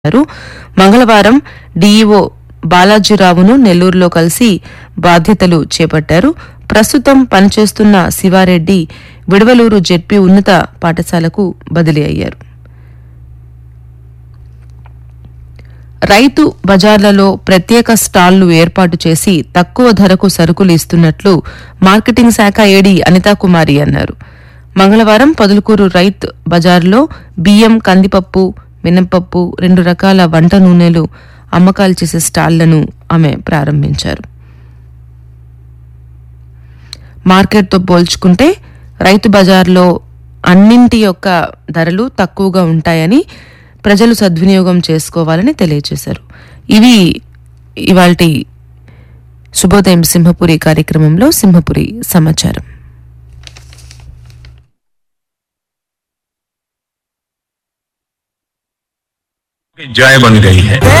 చేశారు మంగళవారం డీఈఓ బాలాజీరావును నెల్లూరులో కలిసి బాధ్యతలు చేపట్టారు ప్రస్తుతం పనిచేస్తున్న శివారెడ్డి విడవలూరు జెడ్పీ ఉన్నత పాఠశాలకు బదిలీ అయ్యారు రైతు బజార్లలో ప్రత్యేక స్టాళ్లు ఏర్పాటు చేసి తక్కువ ధరకు సరుకులు ఇస్తున్నట్లు మార్కెటింగ్ శాఖ ఏడీ అనితాకుమారి అన్నారు మంగళవారం పొదలకూరు రైతు బజార్లో బియ్యం కందిపప్పు మినపప్పు రెండు రకాల వంట నూనెలు అమ్మకాలు చేసే స్టాళ్లను ఆమె ప్రారంభించారు మార్కెట్తో పోల్చుకుంటే రైతు బజార్లో అన్నింటి యొక్క ధరలు తక్కువగా ఉంటాయని ప్రజలు సద్వినియోగం చేసుకోవాలని తెలియజేశారు ఇవి ఇవాల్టి శుభోదయం సింహపురి కార్యక్రమంలో సింహపురి సమాచారం की जय बन गई है